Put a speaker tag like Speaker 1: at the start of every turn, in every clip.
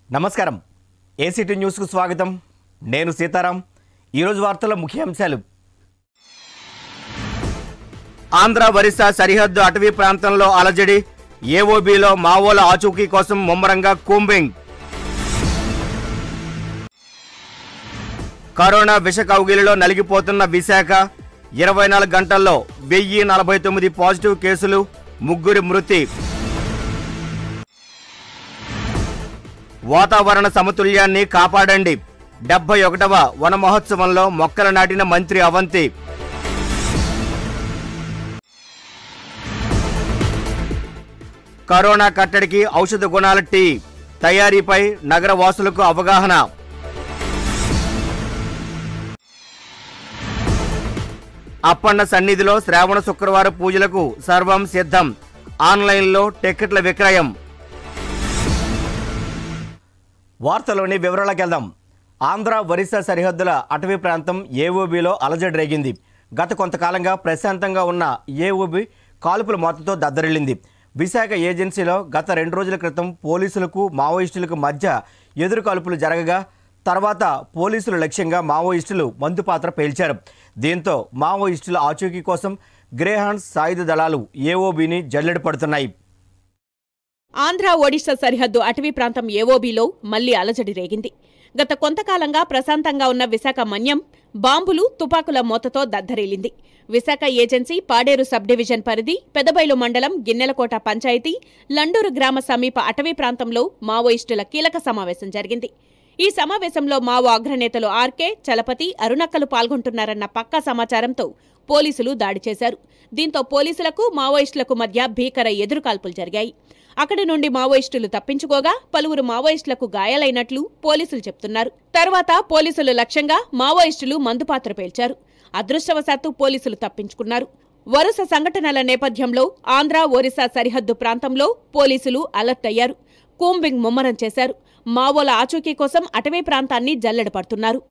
Speaker 1: నమస్కారం ఏసీటీ న్యూస్కు స్వాగతం నేను సీతారాం ఈరోజు వార్తల ముఖ్యాంశాలు ఆంధ్ర ఒరిస్సా సరిహద్దు అటవీ ప్రాంతంలో అలజడి ఏఓబీలో మావోల ఆచూకీ కోసం ముమ్మరంగా కూంబింగ్ కరోనా విష కౌగిలిలో నలిగిపోతున్న విశాఖ ఇరవై నాలుగు గంటల్లో వెయ్యి నలభై తొమ్మిది పాజిటివ్ కేసులు ముగ్గురి మృతి వాతావరణ సమతుల్యాన్ని కాపాడండి డెబ్బై ఒకటవ వన మహోత్సవంలో మొక్కలు నాటిన మంత్రి అవంతి కరోనా కట్టడికి ఔషధ గుణాల టీ తయారీపై నగర వాసులకు అవగాహన అప్పన్న సన్నిధిలో శ్రావణ శుక్రవార పూజలకు సర్వం సిద్ధం ఆన్లైన్లో టికెట్ల విక్రయం వార్తలోని వివరాలకు వెళ్దాం ఆంధ్ర ఒరిస్సా సరిహద్దుల అటవీ ప్రాంతం ఏఓబిలో అలజడి రేగింది గత కొంతకాలంగా ప్రశాంతంగా ఉన్న ఏఓబి కాల్పుల మోతతో దద్దరిల్లింది విశాఖ ఏజెన్సీలో గత రెండు రోజుల క్రితం పోలీసులకు మావోయిస్టులకు మధ్య ఎదురు కాల్పులు జరగగా తర్వాత పోలీసుల లక్ష్యంగా మావోయిస్టులు మందు పాత్ర పేల్చారు దీంతో మావోయిస్టుల ఆచూకీ కోసం గ్రేహాండ్స్ సాయుధ దళాలు ఏఓబిని జల్లెడ పడుతున్నాయి
Speaker 2: ఆంధ్ర ఒడిశా సరిహద్దు అటవీ ప్రాంతం ఏవోబీలో మళ్లీ అలజడి రేగింది గత కొంతకాలంగా ప్రశాంతంగా ఉన్న విశాఖ మన్యం బాంబులు తుపాకుల మోతతో దద్దరిల్లింది Visakha agency Paderu sub division పరిధి పెదబైలు మండలం గిన్నెలకోట పంచాయతీ లండూరు గ్రామ సమీప అటవీ ప్రాంతంలో మావోయిస్టుల కీలక సమావేశం జరిగింది ఈ సమావేశంలో మావో అగ్రనేతలు ఆర్కే చలపతి అరుణక్కలు పాల్గొంటున్నారన్న పక్కా సమాచారంతో పోలీసులు దాడి చేశారు దీంతో పోలీసులకు మావోయిస్టులకు మధ్య భీకర ఎదురుకాల్పులు జరిగాయి అక్కడి నుండి మావోయిస్టులు తప్పించుకోగా పలువురు మావోయిస్టులకు గాయాలైనట్లు పోలీసులు చెప్తున్నారు తర్వాత పోలీసులు లక్ష్యంగా మావోయిస్టులు మందుపాత్ర పేల్చారు అదృష్టవశాత్తు పోలీసులు తప్పించుకున్నారు వరుస సంఘటనల నేపథ్యంలో ఆంధ్ర ఒరిస్సా సరిహద్దు ప్రాంతంలో పోలీసులు అలర్ట్ అయ్యారు కూంబింగ్ ముమ్మరం చేశారు మావోల ఆచూకీ కోసం అటవీ ప్రాంతాన్ని జల్లెడ పడుతున్నారు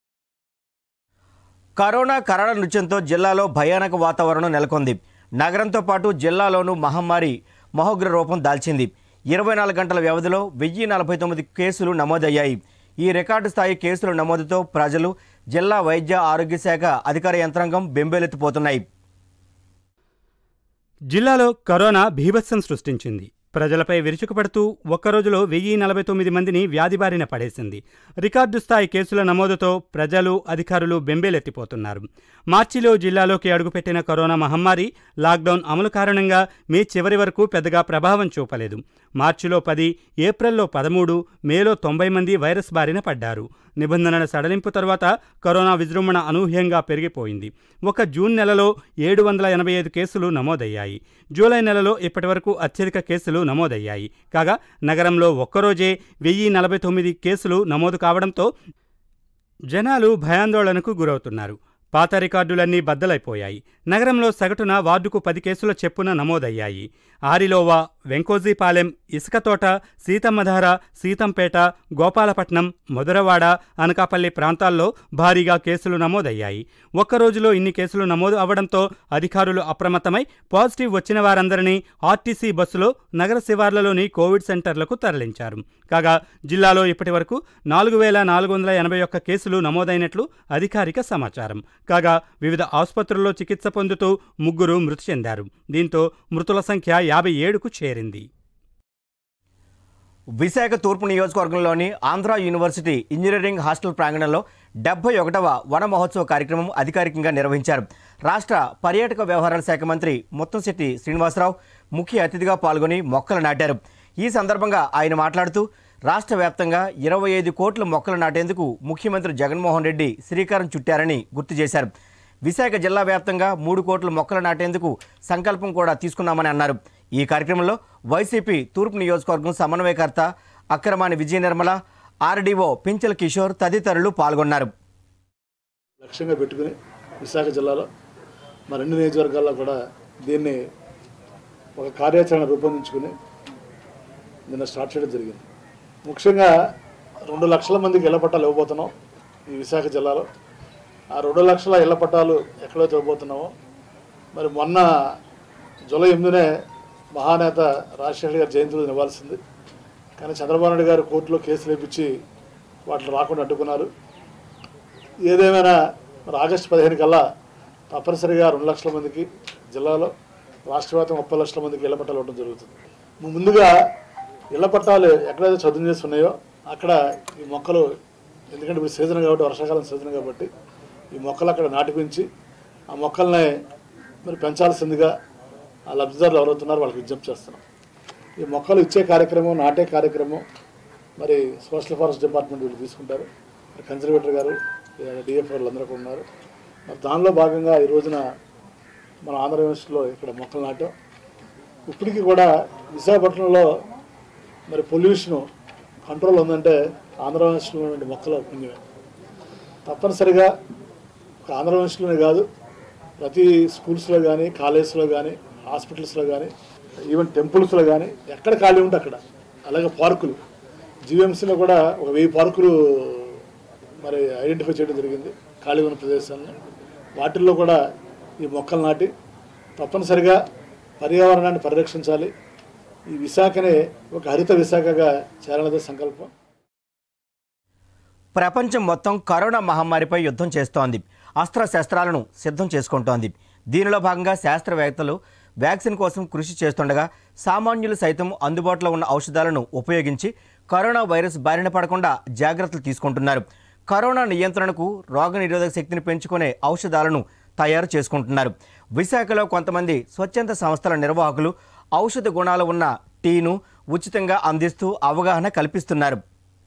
Speaker 1: కరోనా కరాళ నృత్యంతో జిల్లాలో భయానక వాతావరణం నెలకొంది నగరంతో పాటు జిల్లాలోనూ మహమ్మారి మహోగ్ర రూపం దాల్చింది ఇరవై నాలుగు గంటల వ్యవధిలో వెయ్యి నలభై తొమ్మిది కేసులు నమోదయ్యాయి ఈ రికార్డు స్థాయి కేసుల నమోదుతో ప్రజలు జిల్లా వైద్య ఆరోగ్య శాఖ అధికార యంత్రాంగం బెంబేలెత్తిపోతున్నాయి
Speaker 3: జిల్లాలో కరోనా భీభత్సం సృష్టించింది ప్రజలపై విరుచుకుపడుతూ ఒక్కరోజులో వెయ్యి నలభై తొమ్మిది మందిని వ్యాధి బారిన పడేసింది రికార్డు స్థాయి కేసుల నమోదుతో ప్రజలు అధికారులు బెంబేలెత్తిపోతున్నారు మార్చిలో జిల్లాలోకి అడుగుపెట్టిన కరోనా మహమ్మారి లాక్డౌన్ అమలు కారణంగా మే చివరి వరకు పెద్దగా ప్రభావం చూపలేదు మార్చిలో పది ఏప్రిల్లో పదమూడు మేలో తొంభై మంది వైరస్ బారిన పడ్డారు నిబంధనల సడలింపు తర్వాత కరోనా విజృంభణ అనూహ్యంగా పెరిగిపోయింది ఒక జూన్ నెలలో ఏడు వందల ఎనభై ఐదు కేసులు నమోదయ్యాయి జూలై నెలలో ఇప్పటివరకు అత్యధిక కేసులు నమోదయ్యాయి కాగా నగరంలో ఒక్కరోజే వెయ్యి నలభై తొమ్మిది కేసులు నమోదు కావడంతో జనాలు భయాందోళనకు గురవుతున్నారు పాత రికార్డులన్నీ బద్దలైపోయాయి నగరంలో సగటున వార్డుకు పది కేసుల చెప్పున నమోదయ్యాయి ఆరిలోవా వెంకోజీపాలెం ఇసుకతోట సీతమ్మధార సీతంపేట గోపాలపట్నం మధురవాడ అనకాపల్లి ప్రాంతాల్లో భారీగా కేసులు నమోదయ్యాయి ఒక్కరోజులో ఇన్ని కేసులు నమోదు అవడంతో అధికారులు అప్రమత్తమై పాజిటివ్ వచ్చిన వారందరినీ ఆర్టీసీ బస్సులో నగర శివార్లలోని కోవిడ్ సెంటర్లకు తరలించారు కాగా జిల్లాలో ఇప్పటివరకు నాలుగు వేల నాలుగు వందల ఎనభై ఒక్క కేసులు నమోదైనట్లు అధికారిక సమాచారం కాగా వివిధ ఆసుపత్రుల్లో చికిత్స పొందుతూ ముగ్గురు మృతి చెందారు దీంతో మృతుల సంఖ్య యాభై ఏడుకు చేరింది
Speaker 1: విశాఖ తూర్పు నియోజకవర్గంలోని ఆంధ్ర యూనివర్సిటీ ఇంజనీరింగ్ హాస్టల్ ప్రాంగణంలో డెబ్బై ఒకటవ వన మహోత్సవ కార్యక్రమం అధికారికంగా నిర్వహించారు రాష్ట్ర పర్యాటక వ్యవహారాల శాఖ మంత్రి ముత్తంశెట్టి శ్రీనివాసరావు ముఖ్య అతిథిగా పాల్గొని మొక్కలు నాటారు ఈ సందర్భంగా ఆయన మాట్లాడుతూ రాష్ట్ర వ్యాప్తంగా ఇరవై ఐదు కోట్ల మొక్కలు నాటేందుకు ముఖ్యమంత్రి జగన్మోహన్ రెడ్డి శ్రీకారం చుట్టారని గుర్తు చేశారు విశాఖ జిల్లా వ్యాప్తంగా మూడు కోట్ల మొక్కలు నాటేందుకు సంకల్పం కూడా తీసుకున్నామని అన్నారు ఈ కార్యక్రమంలో వైసీపీ తూర్పు నియోజకవర్గం సమన్వయకర్త అక్రమాని విజయ నిర్మల ఆర్డీఓ పించల్ కిషోర్ తదితరులు పాల్గొన్నారు
Speaker 4: లక్ష్యంగా పెట్టుకుని విశాఖ జిల్లాలో మా రెండు నియోజకవర్గాల్లో కూడా దీన్ని ఒక కార్యాచరణ రూపొందించుకుని నిన్న స్టార్ట్ చేయడం జరిగింది ముఖ్యంగా రెండు లక్షల మందికి ఇళ్ల పట్టాలు ఇవ్వబోతున్నాం ఈ విశాఖ జిల్లాలో ఆ రెండు లక్షల ఇళ్ల పట్టాలు ఎక్కడైతే ఇవ్వబోతున్నామో మరి మొన్న జూలై ఎనిమిదినే మహానేత రాజశేఖర్ గారి జయంతి రోజున ఇవ్వాల్సింది కానీ చంద్రబాబు నాయుడు గారు కోర్టులో కేసు వేపించి వాటిని రాకుండా అడ్డుకున్నారు ఏదేమైనా మరి ఆగస్టు పదిహేను కల్లా తప్పనిసరిగా రెండు లక్షల మందికి జిల్లాలో రాష్ట్ర వ్యాప్తంగా ముప్పై లక్షల మందికి ఇళ్ల పట్టాలు ఇవ్వడం జరుగుతుంది ము- ముందుగా ఇళ్ల పట్టాలు ఎక్కడైతే చదువు చేసి ఉన్నాయో అక్కడ ఈ మొక్కలు ఎందుకంటే ఇప్పుడు సీజన్ కాబట్టి వర్షాకాలం సీజన్ కాబట్టి ఈ మొక్కలు అక్కడ నాటిపించి ఆ మొక్కల్ని మరి పెంచాల్సిందిగా ఆ లబ్ధిదారులు ఎవరవుతున్నారో వాళ్ళకి విజ్ఞప్తి చేస్తున్నాం ఈ మొక్కలు ఇచ్చే కార్యక్రమం నాటే కార్యక్రమం మరి సోషల్ ఫారెస్ట్ డిపార్ట్మెంట్ వీళ్ళు తీసుకుంటారు మరి కన్జర్వేటర్ గారు డిఎఫ్ వాళ్ళు అందరూ కూడా ఉన్నారు మరి దానిలో భాగంగా ఈ రోజున మన ఆంధ్ర యూనివర్సిటీలో ఇక్కడ మొక్కలు నాటాం ఇప్పటికీ కూడా విశాఖపట్నంలో మరి పొల్యూషన్ కంట్రోల్ ఉందంటే ఆంధ్ర యూనివర్సిటీలో ఉన్నటువంటి మొక్కల పుణ్యమే తప్పనిసరిగా ఒక ఆంధ్ర యూనివర్సిటీలోనే కాదు ప్రతి స్కూల్స్లో కానీ కాలేజెస్లో కానీ హాస్పిటల్స్లో కానీ ఈవెన్ టెంపుల్స్లో కానీ ఎక్కడ ఖాళీ ఉంటే అక్కడ అలాగే పార్కులు జీవీఎంసీలో కూడా ఒక వెయ్యి పార్కులు మరి ఐడెంటిఫై చేయడం జరిగింది ఖాళీ ఉన్న ప్రదేశాలను వాటిల్లో కూడా ఈ మొక్కలు నాటి తప్పనిసరిగా పర్యావరణాన్ని పరిరక్షించాలి ఈ విశాఖనే ఒక హరిత విశాఖగా చేయాలన్నదే సంకల్పం
Speaker 1: ప్రపంచం మొత్తం కరోనా మహమ్మారిపై యుద్ధం చేస్తోంది అస్త్రశస్త్రాలను సిద్ధం చేసుకుంటోంది దీనిలో భాగంగా శాస్త్రవేత్తలు వ్యాక్సిన్ కోసం కృషి చేస్తుండగా సామాన్యులు సైతం అందుబాటులో ఉన్న ఔషధాలను ఉపయోగించి కరోనా వైరస్ బారిన పడకుండా జాగ్రత్తలు తీసుకుంటున్నారు కరోనా నియంత్రణకు రోగనిరోధక శక్తిని పెంచుకునే ఔషధాలను తయారు చేసుకుంటున్నారు విశాఖలో కొంతమంది స్వచ్ఛంద సంస్థల నిర్వాహకులు ఔషధ గుణాలు ఉన్న టీను ఉచితంగా అందిస్తూ అవగాహన కల్పిస్తున్నారు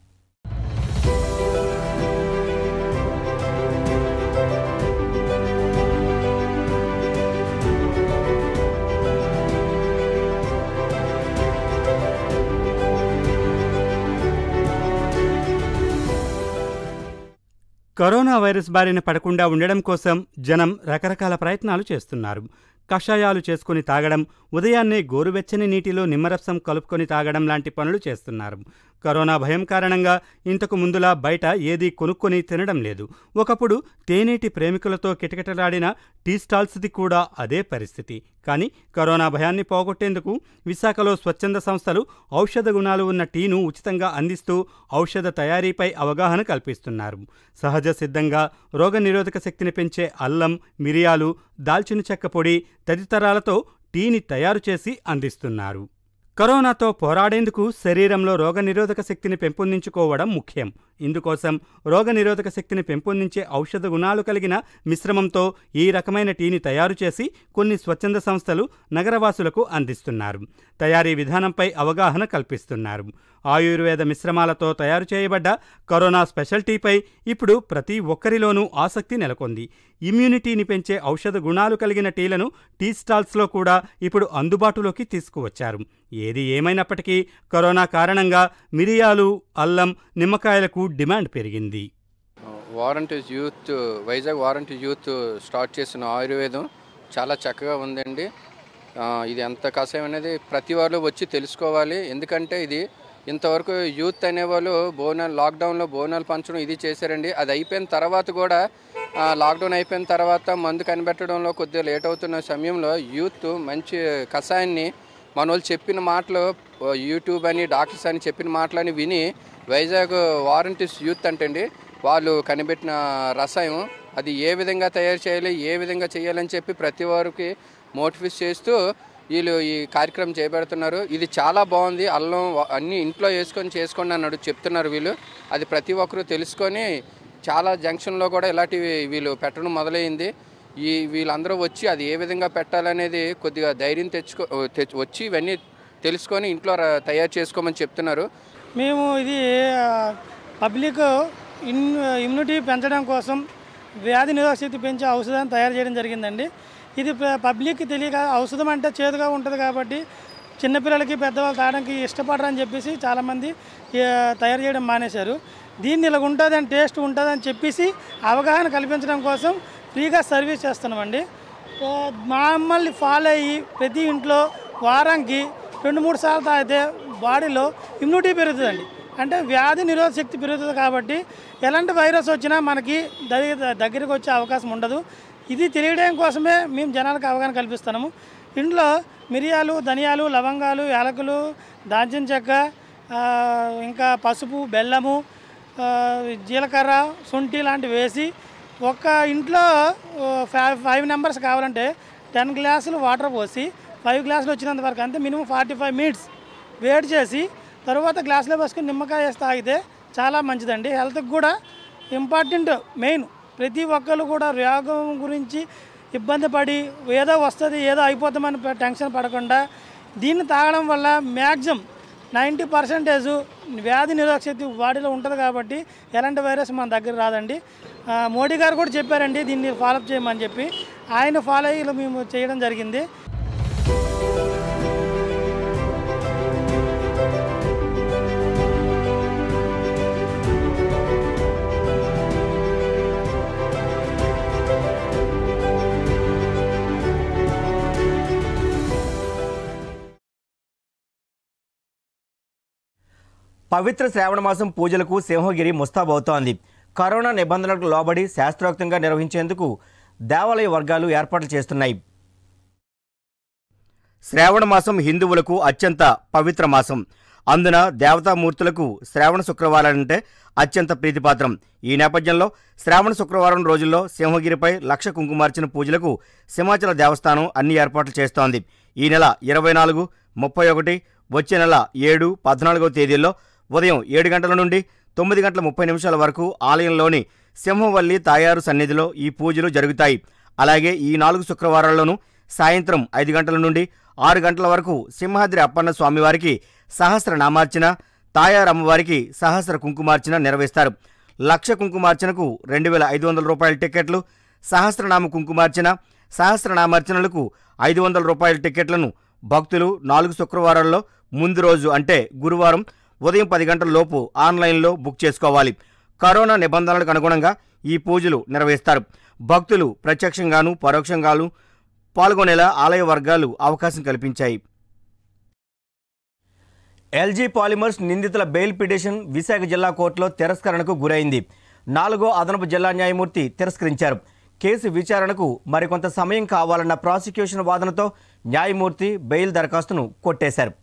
Speaker 3: కరోనా వైరస్ బారిన పడకుండా ఉండడం కోసం జనం రకరకాల ప్రయత్నాలు చేస్తున్నారు కషాయాలు చేసుకుని తాగడం ఉదయాన్నే గోరువెచ్చని నీటిలో నిమ్మరసం కలుపుకొని తాగడం లాంటి పనులు చేస్తున్నారు కరోనా భయం కారణంగా ఇంతకు ముందులా బయట ఏదీ కొనుక్కొని తినడం లేదు ఒకప్పుడు తేనీటి ప్రేమికులతో కిటకిటలాడిన టీ స్టాల్స్ది కూడా అదే పరిస్థితి కానీ కరోనా భయాన్ని పోగొట్టేందుకు విశాఖలో స్వచ్ఛంద సంస్థలు ఔషధ గుణాలు ఉన్న టీను ఉచితంగా అందిస్తూ ఔషధ తయారీపై అవగాహన కల్పిస్తున్నారు సహజ సిద్ధంగా రోగనిరోధక శక్తిని పెంచే అల్లం మిరియాలు దాల్చిన చెక్క పొడి తదితరాలతో టీని తయారు చేసి అందిస్తున్నారు కరోనాతో పోరాడేందుకు శరీరంలో రోగనిరోధక శక్తిని పెంపొందించుకోవడం ముఖ్యం ఇందుకోసం రోగనిరోధక శక్తిని పెంపొందించే ఔషధ గుణాలు కలిగిన మిశ్రమంతో ఈ రకమైన టీని తయారు చేసి కొన్ని స్వచ్ఛంద సంస్థలు నగరవాసులకు అందిస్తున్నారు తయారీ విధానంపై అవగాహన కల్పిస్తున్నారు ఆయుర్వేద మిశ్రమాలతో తయారు చేయబడ్డ కరోనా స్పెషల్ టీపై ఇప్పుడు ప్రతి ఒక్కరిలోనూ ఆసక్తి నెలకొంది ఇమ్యూనిటీని పెంచే ఔషధ గుణాలు కలిగిన టీలను టీ స్టాల్స్లో కూడా ఇప్పుడు అందుబాటులోకి తీసుకువచ్చారు ఏది ఏమైనప్పటికీ కరోనా కారణంగా మిరియాలు అల్లం నిమ్మకాయలకు డిమాండ్ పెరిగింది
Speaker 5: వారంటీస్ యూత్ వైజాగ్ వారంటీ యూత్ స్టార్ట్ చేసిన ఆయుర్వేదం చాలా చక్కగా ఉందండి ఆ, ఇది ఎంత కషాయం అనేది ప్రతి వాళ్ళు వచ్చి తెలుసుకోవాలి ఎందుకంటే ఇది ఇంతవరకు యూత్ అనేవాళ్ళు బోనాలు లాక్డౌన్లో బోనాలు పంచడం ఇది చేశారండి అది అయిపోయిన తర్వాత కూడా ఆ, లాక్డౌన్ అయిపోయిన తర్వాత మందు కనిపెట్టడంలో కొద్దిగా లేట్ అవుతున్న సమయంలో యూత్ మంచి కషాయాన్ని మన వాళ్ళు చెప్పిన మాటలు ఆ, యూట్యూబ్ అని డాక్టర్స్ అని చెప్పిన మాటలని విని వైజాగ్ వారంటీస్ యూత్ అంటండి వాళ్ళు కనిపెట్టిన రసాయనం అది ఏ విధంగా తయారు చేయాలి ఏ విధంగా చేయాలని చెప్పి ప్రతి వారికి మోటివేట్ చేస్తూ వీళ్ళు ఈ కార్యక్రమం చేపడుతున్నారు ఇది చాలా బాగుంది అల్లం వ- అన్ని ఇంట్లో వేసుకొని చేసుకోండి అన్నాడు చెప్తున్నారు వీళ్ళు అది ప్రతి ఒక్కరూ తెలుసుకొని చాలా జంక్షన్లో కూడా ఇలాంటివి వీళ్ళు పెట్టడం మొదలైంది ఈ వీళ్ళందరూ వచ్చి అది ఏ విధంగా పెట్టాలనేది కొద్దిగా ధైర్యం తెచ్చుకో తెచ్చు- వచ్చి ఇవన్నీ తెలుసుకొని ఇంట్లో ర- తయారు చేసుకోమని చెప్తున్నారు
Speaker 6: మేము ఇది ఆ, పబ్లిక్ ఇన్ ఇమ్యూనిటీ పెంచడం కోసం వ్యాధి నిరోధక శక్తి పెంచే ఔషధాన్ని తయారు చేయడం జరిగిందండి ఇది ప- పబ్లిక్కి తెలియక ఔషధం అంటే చేదుగా ఉంటుంది కాబట్టి చిన్నపిల్లలకి పెద్దవాళ్ళు తాగడానికి ఇష్టపడరని చెప్పేసి చాలామంది ఆ, తయారు చేయడం మానేశారు దీన్ని ఇలా ఉంటుందని టేస్ట్ ఉంటుందని చెప్పేసి అవగాహన కల్పించడం కోసం ఫ్రీగా సర్వీస్ చేస్తున్నామండి ఆ, మమ్మల్ని ఫాలో అయ్యి ప్రతి ఇంట్లో వారానికి రెండు మూడు సార్లు తాగితే బాడీలో ఇమ్యూనిటీ పెరుగుతుందండి అంటే వ్యాధి నిరోధక శక్తి పెరుగుతుంది కాబట్టి ఎలాంటి వైరస్ వచ్చినా మనకి దగ్గర దగ్గరికి వచ్చే అవకాశం ఉండదు ఇది తెలియడం కోసమే మేము జనాలకు అవగాహన కల్పిస్తున్నాము ఇంట్లో మిరియాలు ధనియాలు లవంగాలు యాలకులు దాల్చిన చెక్క ఆ, ఇంకా పసుపు బెల్లము ఆ, జీలకర్ర శొంఠి లాంటివి వేసి ఒక్క ఇంట్లో ఆ, ఫైవ్ ఫైవ్ నెంబర్స్ కావాలంటే టెన్ గ్లాసులు వాటర్ పోసి ఫైవ్ గ్లాసులు వచ్చినంత వరకు అంతే మినిమం ఫార్టీ ఫైవ్ మినిట్స్ వేడి చేసి తర్వాత గ్లాసులో పోసుకొని నిమ్మకాయ వేసి తాగితే చాలా మంచిదండి హెల్త్కి కూడా ఇంపార్టెంట్ మెయిన్ ప్రతి ఒక్కరు కూడా రోగం గురించి ఇబ్బంది పడి ఏదో వస్తుంది ఏదో అయిపోతామని పె- టెన్షన్ పడకుండా దీన్ని తాగడం వల్ల మ్యాక్సిమం నైంటీ పర్సెంటేజ్ వ్యాధి నిరోధక శక్తి బాడీలో ఉంటుంది కాబట్టి ఎలాంటి వైరస్ మన దగ్గర రాదండి ఆ, మోడీ గారు కూడా చెప్పారండి దీన్ని ఫాలోఅప్ చేయమని చెప్పి ఆయన ఫాలో అయ్యి ఇలా మేము చేయడం జరిగింది
Speaker 1: పవిత్ర శ్రావణ మాసం పూజలకు సింహగిరి ముస్తాబవుతోంది కరోనా నిబంధనలకు లోబడి శాస్త్రోక్తంగా నిర్వహించేందుకు దేవాలయ వర్గాలు ఏర్పాట్లు చేస్తున్నాయి శ్రావణ మాసం హిందువులకు అత్యంత పవిత్ర మాసం అందున దేవతామూర్తులకు శ్రావణ శుక్రవారాలంటే అత్యంత ప్రీతిపాత్రం ఈ నేపథ్యంలో శ్రావణ శుక్రవారం రోజుల్లో సింహగిరిపై లక్ష కుంకుమార్చన పూజలకు సింహాచల దేవస్థానం అన్ని ఏర్పాట్లు చేస్తోంది ఈ నెల ఇరవై నాలుగు ముప్పై ఒకటి వచ్చే నెల ఏడు పద్నాలుగో తేదీల్లో ఉదయం ఏడు గంటల నుండి తొమ్మిది గంటల ముప్పై నిమిషాల వరకు ఆలయంలోని సింహవల్లి తాయారు సన్నిధిలో ఈ పూజలు జరుగుతాయి అలాగే ఈ నాలుగు శుక్రవారాల్లోనూ సాయంత్రం ఐదు గంటల నుండి ఆరు గంటల వరకు సింహాద్రి అప్పన్న స్వామివారికి సహస్ర నామార్చన తాయారు అమ్మవారికి సహస్ర కుంకుమార్చన నిర్వహిస్తారు లక్ష కుంకుమార్చనకు రెండు వేల ఐదు వందల రూపాయల టికెట్లు సహస్రనామ కుంకుమార్చన సహస్రనామార్చనలకు ఐదు వందల రూపాయల టికెట్లను భక్తులు నాలుగు శుక్రవారాల్లో ముందు రోజు అంటే గురువారం ఉదయం పది గంటల లోపు ఆన్లైన్లో బుక్ చేసుకోవాలి కరోనా నిబంధనలకు అనుగుణంగా ఈ పూజలు నిర్వహిస్తారు భక్తులు ప్రత్యక్షంగాను పరోక్షంగాను పాల్గొనేలా ఆలయ వర్గాలు అవకాశం కల్పించాయి ఎల్జీ పాలిమర్స్ నిందితుల బెయిల్ పిటిషన్ విశాఖ జిల్లా కోర్టులో తిరస్కరణకు గురైంది నాలుగో అదనపు జిల్లా న్యాయమూర్తి తిరస్కరించారు కేసు విచారణకు మరికొంత సమయం కావాలన్న ప్రాసిక్యూషన్ వాదనతో న్యాయమూర్తి బెయిల్ దరఖాస్తును కొట్టేశారు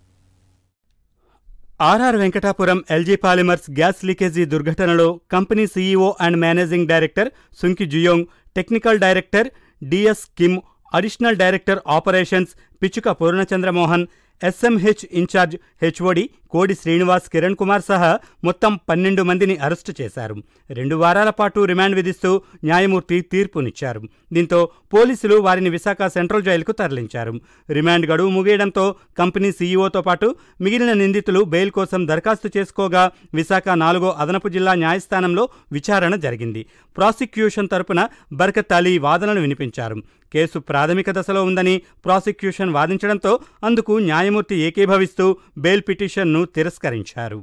Speaker 3: RR Venkatapuram LG polymers gas leakage దుర్ఘటనలో company CEO and managing director Sunkey Jeong technical director DS Kim additional director operations Pichuka Purnachandramohan SMH incharge HOD కోడి శ్రీనివాస్ కిరణ్ కుమార్ సహా మొత్తం పన్నెండు మందిని అరెస్టు చేశారు రెండు వారాల పాటు రిమాండ్ విధిస్తూ న్యాయమూర్తి తీర్పునిచ్చారు దీంతో పోలీసులు వారిని విశాఖ సెంట్రల్ జైలుకు తరలించారు రిమాండ్ గడువు ముగియడంతో కంపెనీ సీఈఓతో పాటు మిగిలిన నిందితులు బెయిల్ కోసం దరఖాస్తు చేసుకోగా విశాఖ నాలుగో అదనపు జిల్లా న్యాయస్థానంలో విచారణ జరిగింది ప్రాసిక్యూషన్ తరపున బర్కత్ అలీ వాదనలు వినిపించారు కేసు ప్రాథమిక దశలో ఉందని ప్రాసిక్యూషన్ వాదించడంతో అందుకు న్యాయమూర్తి ఏకీభవిస్తూ బెయిల్ పిటిషన్ను తిరస్కరించారు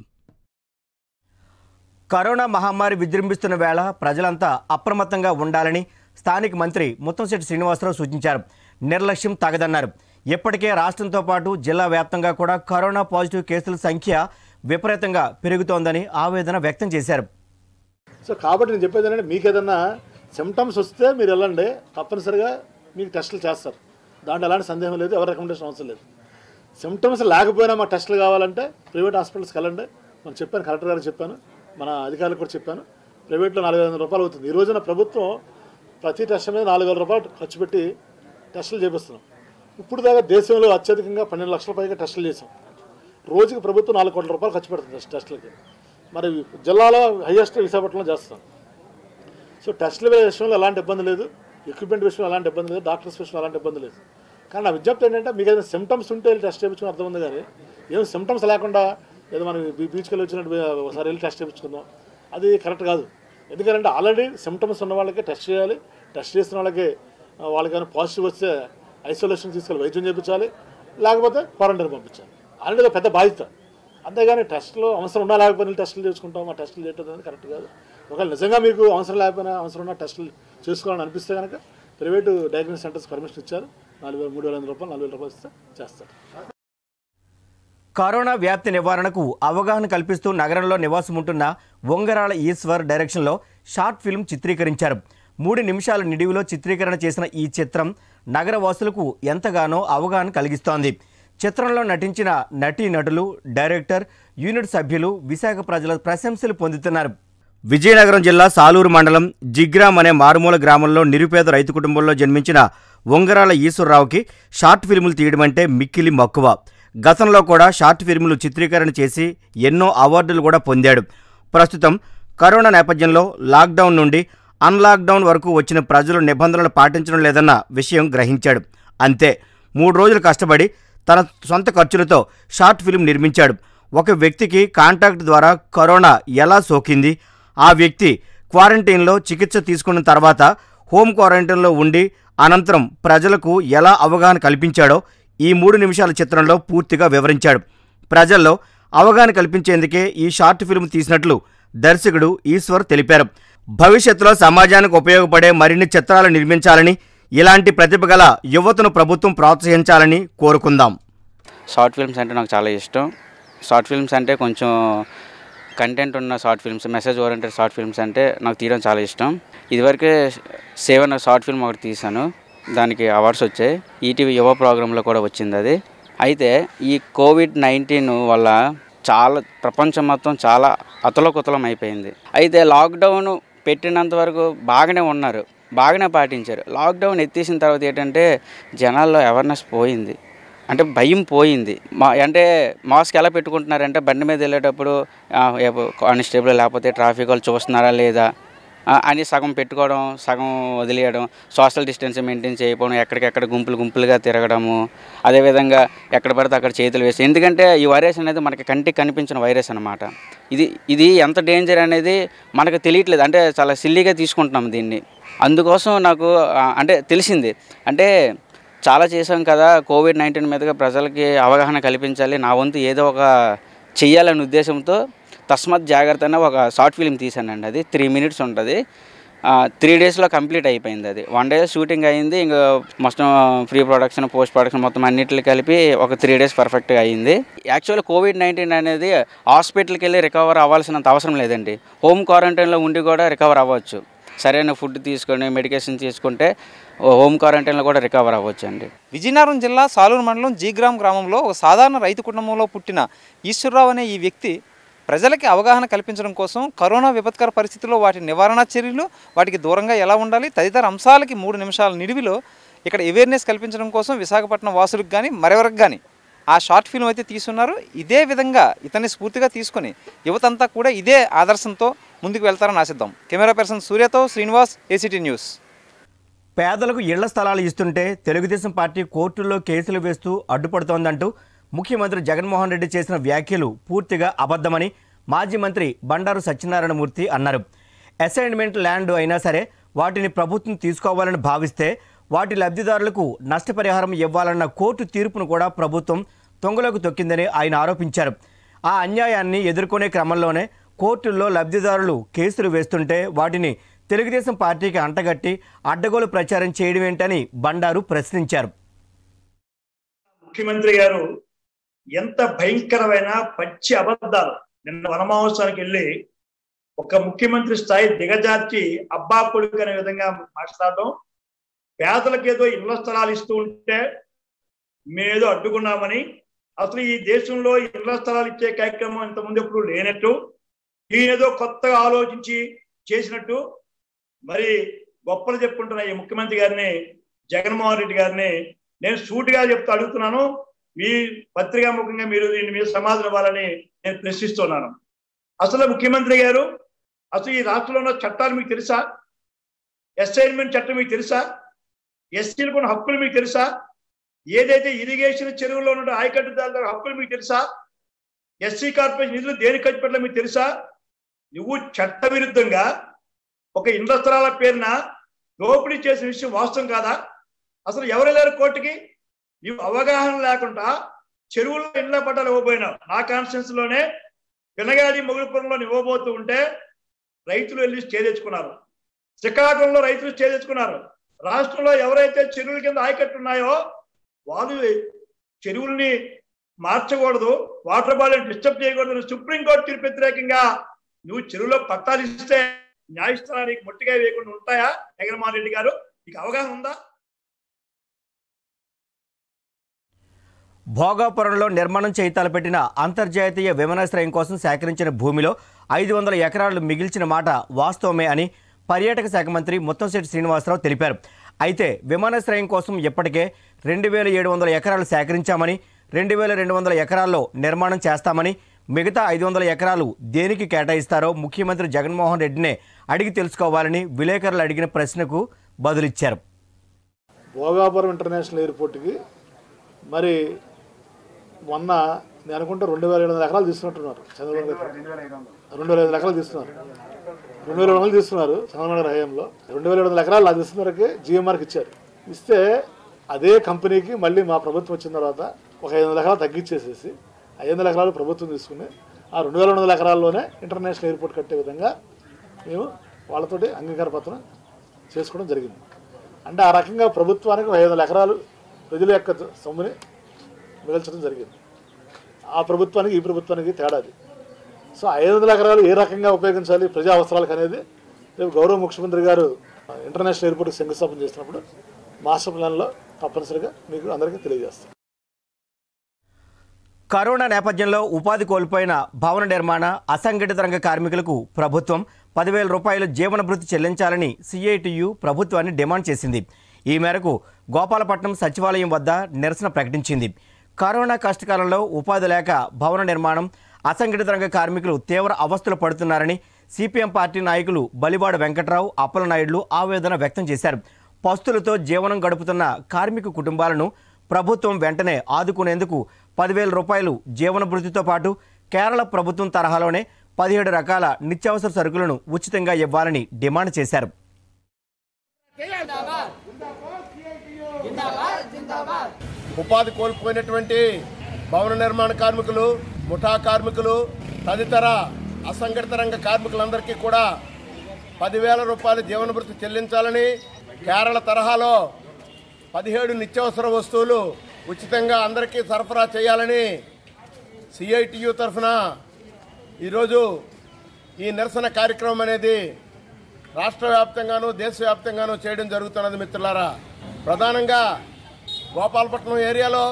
Speaker 1: కరోనా మహమ్మారి విజృంభిస్తున్న వేళ ప్రజలంతా అప్రమత్తంగా ఉండాలని స్థానిక మంత్రి ముత్తంశెట్టి శ్రీనివాసరావు సూచించారు నిర్లక్ష్యం తగదన్నారు ఇప్పటికే రాష్ట్రంతో పాటు జిల్లా వ్యాప్తంగా కూడా కరోనా పాజిటివ్ కేసుల సంఖ్య విపరీతంగా పెరుగుతోందని ఆవేదన వ్యక్తం చేశారు
Speaker 4: సో కాబట్టి నేను చెప్పేది ఏంటంటే మీకు ఏదన్నా సిమ్టమ్స్ వస్తే మీరు వెళ్ళండి తప్పనిసరిగా మీకు టెస్టులు చేస్తారు దాంట్లో ఎలాంటి సందేహం లేదు ఎవరి రికమెండేషన్ అవసరం లేదు సిమ్టమ్స్ లేకపోయినా మాకు టెస్టులు కావాలంటే ప్రైవేట్ హాస్పిటల్స్కి వెళ్ళండి మనం చెప్పాను కలెక్టర్ గారికి చెప్పాను మన అధికారులకు కూడా చెప్పాను ప్రైవేట్లో నాలుగు వందల రూపాయలు అవుతుంది ఈ రోజున ప్రభుత్వం ప్రతి టెస్ట్ మీద నాలుగు వేల రూపాయలు ఖర్చు పెట్టి టెస్టులు చేపిస్తున్నాం ఇప్పుడు దాకా దేశంలో అత్యధికంగా పన్నెండు లక్షల పైగా టెస్టులు చేసాం రోజుకి ప్రభుత్వం నాలుగు కోట్ల రూపాయలు ఖర్చు పెడుతుంది టెస్ట్- టెస్టులకి మరి జిల్లాలో హైయెస్ట్ విశాఖపట్నంలో చేస్తాం సో టెస్టుల విషయంలో ఎలాంటి ఇబ్బంది లేదు ఎక్విప్మెంట్ విషయంలో ఎలాంటి ఇబ్బంది లేదు డాక్టర్స్ విషయంలో ఎలాంటి ఇబ్బంది లేదు కానీ నా విజ్ఞప్తి ఏంటంటే మీకు ఏదైనా సిమ్టమ్స్ ఉంటే వెళ్ళి టెస్ట్ చేయించుకుని అర్థం ఉంది కానీ ఏం సిమ్టమ్స్ లేకుండా ఏదో మనం బీ- బీచ్కి వెళ్ళి వచ్చినట్టు ఒకసారి వెళ్ళి టెస్ట్ చేయించుకుందాం అది కరెక్ట్ కాదు ఎందుకంటే ఆల్రెడీ సిమ్టమ్స్ ఉన్న వాళ్ళకి టెస్ట్ చేయాలి టెస్ట్ చేసిన వాళ్ళకి ఆ, వాళ్ళకైనా పాజిటివ్ వస్తే ఐసోలేషన్ తీసుకెళ్ళి వైద్యం చేయించాలి లేకపోతే క్వారంటైన్ పంపించాలి ఆల్రెడీ అది పెద్ద బాధ్యత అంతేగాని టెస్టులు అవసరం ఉన్నా లేకపోయినా టెస్టులు చేసుకుంటాం ఆ టెస్టులు చేయటం అనేది కరెక్ట్ కాదు ఒకవేళ నిజంగా మీకు అవసరం లేకపోయినా అవసరం ఉన్న టెస్టులు చేసుకోవాలని అనిపిస్తే కనుక ప్రైవేటు డయాగ్నోస్ సెంటర్స్ పర్మిషన్ ఇచ్చారు నాలుగు వేల మూడు వేల ఐదు రూపాయలు నాలుగు వేల రూపాయలు ఇస్తే చేస్తారు
Speaker 1: కరోనా వ్యాప్తి నివారణకు అవగాహన కల్పిస్తూ నగరంలో నివాసం ఉంటున్న ఉంగరాల ఈశ్వర్ డైరెక్షన్లో షార్ట్ ఫిల్మ్ చిత్రీకరించారు మూడు నిమిషాల నిడివిలో చిత్రీకరణ చేసిన ఈ చిత్రం నగర వాసులకు ఎంతగానో అవగాహన కలిగిస్తోంది చిత్రంలో నటించిన నటీ నటులు డైరెక్టర్ యూనిట్ సభ్యులు విశాఖ ప్రజల ప్రశంసలు పొందుతున్నారు విజయనగరం జిల్లా సాలూరు మండలం జిగ్రామ్ అనే మారుమూల గ్రామంలో నిరుపేద రైతు కుటుంబంలో జన్మించిన ఉంగరాల ఈశ్వరరావుకి షార్ట్ ఫిల్ములు తీయడం అంటే మిక్కిలి మక్కువ గతంలో కూడా షార్ట్ ఫిల్ములు చిత్రీకరణ చేసి ఎన్నో అవార్డులు కూడా పొందాడు ప్రస్తుతం కరోనా నేపథ్యంలో లాక్డౌన్ నుండి అన్లాక్డౌన్ వరకు వచ్చిన ప్రజలు నిబంధనలు పాటించడం లేదన్న విషయం గ్రహించాడు అంతే మూడు రోజులు కష్టపడి తన సొంత ఖర్చులతో షార్ట్ ఫిల్మ్ నిర్మించాడు ఒక వ్యక్తికి కాంటాక్ట్ ద్వారా కరోనా ఎలా సోకింది ఆ వ్యక్తి క్వారంటైన్లో చికిత్స తీసుకున్న తర్వాత హోమ్ క్వారంటైన్లో ఉండి అనంతరం ప్రజలకు ఎలా అవగాహన కల్పించాడో ఈ మూడు నిమిషాల చిత్రంలో పూర్తిగా వివరించాడు ప్రజల్లో అవగాహన కల్పించేందుకే ఈ షార్ట్ ఫిల్మ్ తీసినట్లు దర్శకుడు ఈశ్వర్ తెలిపారు భవిష్యత్తులో సమాజానికి ఉపయోగపడే మరిన్ని చిత్రాలు నిర్మించాలని ఇలాంటి ప్రతిభ గల యువతను ప్రభుత్వం ప్రోత్సహించాలని కోరుకుందాం
Speaker 7: షార్ట్ ఫిల్మ్స్ అంటే నాకు చాలా ఇష్టం షార్ట్ ఫిల్మ్స్ అంటే కొంచెం కంటెంట్ ఉన్న short films message oriented short films అంటే నాకు తీయడం చాలా ఇష్టం ఇదివరకే సేవన్ షార్ట్ ఫిల్మ్ ఒకటి తీశాను దానికి అవార్డ్స్ వచ్చాయి ఈటీవీ యువ ప్రోగ్రాంలో కూడా వచ్చింది అది అయితే ఈ కోవిడ్ నైన్టీన్ వల్ల చాలా ప్రపంచం మొత్తం చాలా అతలకుతలం అయిపోయింది అయితే లాక్డౌన్ పెట్టినంత వరకు బాగానే ఉన్నారు బాగానే పాటించారు లాక్డౌన్ ఎత్తేసిన తర్వాత ఏంటంటే జనాల్లో అవేర్నెస్ పోయింది అంటే భయం పోయింది మా అంటే మాస్క్ ఎలా పెట్టుకుంటున్నారంటే బండి మీద వెళ్ళేటప్పుడు కానిస్టేబుల్ లేకపోతే ట్రాఫిక్ వాళ్ళు చూస్తున్నారా లేదా ఆ, అని సగం పెట్టుకోవడం సగం వదిలేయడం సోషల్ డిస్టెన్స్ మెయింటైన్ చేయకపోవడం ఎక్కడికెక్కడ గుంపులు గుంపులుగా తిరగడము అదేవిధంగా ఎక్కడ పడితే అక్కడ చేతులు వేసి ఎందుకంటే ఈ వైరస్ అనేది మనకి కంటికి కనిపించిన వైరస్ అనమాట ఇది ఇది ఎంత డేంజర్ అనేది మనకు తెలియట్లేదు అంటే చాలా సిల్లీగా తీసుకుంటున్నాం దీన్ని అందుకోసం నాకు ఆ, అంటే తెలిసింది అంటే చాలా చేసాం కదా కోవిడ్ నైన్టీన్ మీదుగా ప్రజలకి అవగాహన కల్పించాలి నా వంతు ఏదో ఒక చెయ్యాలనే ఉద్దేశంతో తస్మత్ జాగ్రత్త అనే ఒక షార్ట్ ఫిల్మ్ తీసానండి అది త్రీ మినిట్స్ ఉంటుంది త్రీ డేస్లో కంప్లీట్ అయిపోయింది అది వన్ డే షూటింగ్ అయింది ఇంకా మొత్తం ప్రీ ప్రొడక్షన్ పోస్ట్ ప్రొడక్షన్ మొత్తం అన్నిటిని కలిపి ఒక త్రీ డేస్ పర్ఫెక్ట్గా అయింది యాక్చువల్ కోవిడ్ నైన్టీన్ అనేది హాస్పిటల్కి వెళ్ళి రికవర్ అవ్వాల్సినంత అవసరం లేదండి హోమ్ క్వారంటైన్లో ఉండి కూడా రికవర్ అవ్వచ్చు సరైన ఫుడ్ తీసుకొని మెడికేషన్ తీసుకుంటే హోమ్ క్వారంటైన్లో కూడా రికవర్ అవ్వచ్చు అండి
Speaker 8: విజయనగరం జిల్లా సాలూరు మండలం జీగ్రామ్ గ్రామంలో ఒక సాధారణ రైతు కుటుంబంలో పుట్టిన ఈశ్వరరావు అనే ఈ వ్యక్తి ప్రజలకి అవగాహన కల్పించడం కోసం కరోనా విపత్కర పరిస్థితుల్లో వాటి నివారణ చర్యలు వాటికి దూరంగా ఎలా ఉండాలి తదితర అంశాలకి మూడు నిమిషాల నిడివిలో ఇక్కడ అవేర్నెస్ కల్పించడం కోసం విశాఖపట్నం వాసులకు కానీ మరెవరికి కానీ ఆ షార్ట్ ఫిల్మ్ అయితే తీసున్నారు ఇదే విధంగా ఇతన్ని స్ఫూర్తిగా తీసుకొని యువతంతా కూడా ఇదే ఆదర్శంతో ముందుకు వెళ్తారని ఆశిద్దాం కెమెరా పర్సన్ సూర్యతో శ్రీనివాస్ ఏసీటీ న్యూస్
Speaker 1: పేదలకు ఇళ్ల స్థలాలు ఇస్తుంటే తెలుగుదేశం పార్టీ కోర్టుల్లో కేసులు వేస్తూ అడ్డుపడుతోందంటూ ముఖ్యమంత్రి జగన్మోహన్ రెడ్డి చేసిన వ్యాఖ్యలు పూర్తిగా అబద్ధమని మాజీ మంత్రి బండారు సత్యనారాయణమూర్తి అన్నారు అసైన్మెంట్ ల్యాండ్ అయినా సరే వాటిని ప్రభుత్వం తీసుకోవాలని భావిస్తే వాటి లబ్ధిదారులకు నష్టపరిహారం ఇవ్వాలన్న కోర్టు తీర్పును కూడా ప్రభుత్వం తొంగలోకి తొక్కిందని ఆయన ఆరోపించారు ఆ అన్యాయాన్ని ఎదుర్కొనే క్రమంలోనే కోర్టుల్లో లబ్ధిదారులు కేసులు వేస్తుంటే వాటిని తెలుగుదేశం పార్టీకి అంటగట్టి అడ్డగోలు ప్రచారం చేయడం ఏంటని బండారు ప్రశ్నించారు
Speaker 9: ముఖ్యమంత్రి గారు ఎంత భయంకరమైన పచ్చి అబద్ధాలు నిన్న వనమహోత్సవానికి వెళ్ళి ఒక ముఖ్యమంత్రి స్థాయి దిగజార్చి అబ్బా కొడుకు అనే విధంగా మాట్లాడడం పేదలకు ఏదో ఇళ్ల స్థలాలు ఇస్తూ ఉంటే మేదో అడ్డుకున్నామని అసలు ఈ దేశంలో ఇళ్ల స్థలాలు ఇచ్చే కార్యక్రమం ఇంతకుముందు ఎప్పుడు లేనట్టు ఈయనేదో కొత్తగా ఆలోచించి చేసినట్టు మరి గొప్పలు చెప్పుకుంటున్న ఈ ముఖ్యమంత్రి గారిని జగన్మోహన్ రెడ్డి గారిని నేను సూటిగా చెప్తూ అడుగుతున్నాను మీ పత్రికా ముఖంగా మీరు దీని మీద సమాధానం ఇవ్వాలని నేను ప్రశ్నిస్తున్నాను అసలు ముఖ్యమంత్రి గారు అసలు ఈ రాష్ట్రంలో ఉన్న చట్టాలు మీకు తెలుసా అసైన్మెంట్ చట్టం మీకు తెలుసా ఎస్సీలకు ఉన్న హక్కులు మీకు తెలుసా ఏదైతే ఇరిగేషన్ చెరువులో ఉన్న ఆయకట్టుదారుల హక్కులు మీకు తెలుసా ఎస్సీ కార్పొరేషన్ నిధులు దేని ఖర్చు పెట్టాలో మీకు తెలుసా నువ్వు చట్ట విరుద్ధంగా ఒక ఇండ్ల స్థలాల పేరున దోపిడీ చేసిన విషయం వాస్తవం కాదా అసలు ఎవరు వెళ్ళారు కోర్టుకి నీవు అవగాహన లేకుండా చెరువుల్లో ఇండ్ల పట్టాలు ఇవ్వబోయినావు నా కాన్స్టిట్యూన్స్ లోనే పినగాడి మొగుడుపురంలో ఇవ్వబోతూ ఉంటే రైతులు వెళ్ళి స్టే తెచ్చుకున్నారు శ్రీకాకుళంలో రైతులు స్టే తెచ్చుకున్నారు రాష్ట్రంలో ఎవరైతే చెరువుల కింద ఆయకట్టు ఉన్నాయో వాళ్ళు చెరువుల్ని మార్చకూడదు వాటర్ బాడీ డిస్టర్బ్ చేయకూడదు సుప్రీంకోర్టు తీర్పు వ్యతిరేకంగా నువ్వు చెరువులో పట్టాలు ఇస్తే న్యాయస్థానానికి మొట్టిగా వేయకుండా ఉంటాయా జగన్మోహన్ రెడ్డి గారు నీకు అవగాహన ఉందా
Speaker 1: భోగాపురంలో నిర్మాణం చేయి తలపెట్టిన అంతర్జాతీయ విమానాశ్రయం కోసం సేకరించిన భూమిలో ఐదు వందల ఎకరాలు మిగిల్చిన మాట వాస్తవమే అని పర్యాటక శాఖ మంత్రి ముత్తంశెట్టి శ్రీనివాసరావు తెలిపారు అయితే విమానాశ్రయం కోసం ఇప్పటికే రెండు వేల ఏడు వందల ఎకరాలు సేకరించామని రెండు వేల రెండు వందల ఎకరాల్లో నిర్మాణం చేస్తామని మిగతా ఐదు వందల ఎకరాలు దేనికి కేటాయిస్తారో ముఖ్యమంత్రి జగన్మోహన్ రెడ్డినే అడిగి తెలుసుకోవాలని విలేకరులు అడిగిన ప్రశ్నకు బదులిచ్చారు
Speaker 4: భోగాపురం ఇంటర్నేషనల్ ఎయిర్పోర్ట్కి మరి మొన్న నేను అనుకుంటే రెండు వేల ఏడు వందల ఎకరాలు తీసుకున్నట్టున్నారు చంద్రబాబు గారు రెండు వేల ఐదు వందల ఎకరాలు తీసుకున్నారు రెండు వేల వందలు తీసుకున్నారు చంద్రబాబు గారి హయాంలో రెండు వేల ఏడు వందల ఎకరాలు నాకు తీసుకున్నకి జిఎంఆర్కి ఇచ్చారు ఇస్తే అదే కంపెనీకి మళ్ళీ మా ప్రభుత్వం వచ్చిన తర్వాత ఒక ఐదు వందల ఎకరాలు తగ్గించేసేసి ఐదు వందల ఎకరాలు ప్రభుత్వం తీసుకుని ఆ రెండు వేల రెండు వందల ఎకరాల్లోనే ఇంటర్నేషనల్ ఎయిర్పోర్ట్ కట్టే విధంగా మేము వాళ్ళతోటి అంగీకార పత్రం చేసుకోవడం జరిగింది అంటే ఆ రకంగా ప్రభుత్వానికి ఒక ఐదు వందల ఎకరాలు ప్రజల యొక్క సొమ్ముని మిగల్చడం జరిగింది ఆ ప్రభుత్వానికి ఈ ప్రభుత్వానికి తేడాది సో ఐదు వందల ఎకరాలు ఏ రకంగా ఉపయోగించాలి ప్రజా అవసరాలకు అనేది రేపు గౌరవ ముఖ్యమంత్రి గారు ఇంటర్నేషనల్ ఎయిర్పోర్ట్కి శంకుస్థాపన చేసినప్పుడు మాస్టర్ ప్లాన్లో తప్పనిసరిగా మీకు అందరికీ తెలియజేస్తాం
Speaker 1: కరోనా నేపథ్యంలో ఉపాధి కోల్పోయిన భవన నిర్మాణ అసంఘటిత రంగ కార్మికులకు ప్రభుత్వం పదివేల రూపాయలు జీవన భృతి చెల్లించాలని సిఐటియు ప్రభుత్వాన్ని డిమాండ్ చేసింది ఈ మేరకు గోపాలపట్నం సచివాలయం వద్ద నిరసన ప్రకటించింది కరోనా కష్టకాలంలో ఉపాధి లేక భవన నిర్మాణం అసంఘటిత రంగ కార్మికులు తీవ్ర అవస్థలు పడుతున్నారని సిపిఎం పార్టీ నాయకులు బలివాడ వెంకట్రావు అప్పలనాయుడులు ఆవేదన వ్యక్తం చేశారు పస్తులతో జీవనం గడుపుతున్న కార్మిక కుటుంబాలను ప్రభుత్వం వెంటనే ఆదుకునేందుకు పదివేల రూపాయలు జీవన భృతితో పాటు కేరళ ప్రభుత్వం తరహాలోనే పదిహేడు రకాల నిత్యావసర సరుకులను ఉచితంగా ఇవ్వాలని డిమాండ్ చేశారు
Speaker 10: ఉపాధి కోల్పోయినటువంటి భవన నిర్మాణ కార్మికులు ముఠా కార్మికులు తదితర అసంఘటిత రంగ కార్మికులందరికీ కూడా పదివేల రూపాయల జీవన భృతి చెల్లించాలని కేరళ తరహాలో పదిహేడు నిత్యావసర వస్తువులు ఉచితంగా అందరికీ సరఫరా చేయాలని సిఐటియు తరఫున ఈరోజు ఈ నిరసన కార్యక్రమం అనేది రాష్ట్ర వ్యాప్తంగాను దేశవ్యాప్తంగాను చేయడం జరుగుతున్నది మిత్రులారా ప్రధానంగా గోపాలపట్నం ఏరియాలో